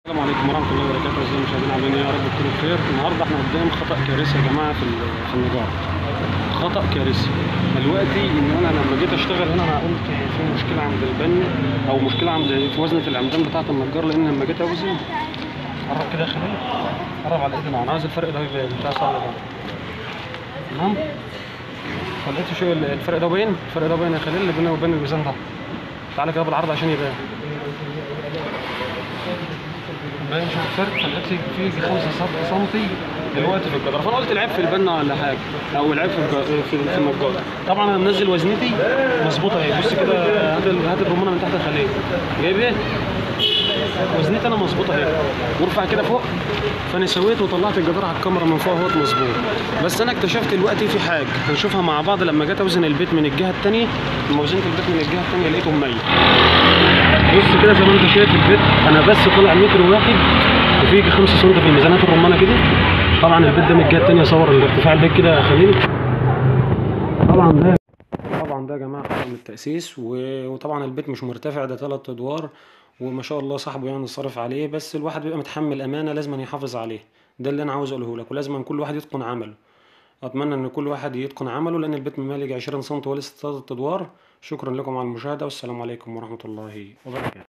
السلام عليكم ورحمة الله وبركاته أعزائي المشاهدين عاملين إيه يا رب تكونوا بخير النهاردة احنا قدام خطأ كارثي يا جماعة في ال- في النجارة خطأ كارثي دلوقتي إن أنا لما جيت أشتغل هنا أنا قلت في مشكلة عند البن أو مشكلة عند في وزنة العمدان بتاعة النجار لأن لما جيت أوزن قرب كده يا خليل قرب على إيدنا أنا عايز الفرق ده يبان مش عايز أصور ده تمام فلقيت شو الفرق ده باين الفرق ده باين يا خليل اللي بينه وبين الميزان ده تعالى كده بالعرض عشان يبان باين شوف الفرق فلقيت في 5 سم دلوقتي في الجدار فانا قلت العيب في البنا ولا حاجه او العيب في الج- في في النجار طبعا انا منزل وزنتي مظبوطه اهي بص كده هات ال- هات الرمانه من تحت الخليه جايب ايه؟ وزنتي انا مظبوطه اهي وارفع كده فوق فانا سويت وطلعت الجدار على الكاميرا من فوق اهوت مظبوط بس انا اكتشفت دلوقتي في حاجه هنشوفها مع بعض لما جيت اوزن البيت من الجهه الثانيه لما وزنت البيت من الجهه الثانيه لقيته ميت بص كده زي ما انت شايف البيت انا بس طلع متر واحد وفي 5 سم في الميزانات الرمانه كده طبعا البيت ده من الجهه الثانيه صور الارتفاع البيت كده يا خليل طبعا ده طبعا ده يا جماعه خطأ من التاسيس و- وطبعا البيت مش مرتفع ده ثلاث ادوار وما شاء الله صاحبه يعني صارف عليه بس الواحد بيبقى متحمل امانه لازم يحافظ عليه ده اللي انا عاوز اقوله لك ولازم كل واحد يتقن عمله اتمنى ان كل واحد يتقن عمله لان البيت ممالي 20 سم ولسه ثلاث ادوار شكرا لكم على المشاهده والسلام عليكم ورحمه الله وبركاته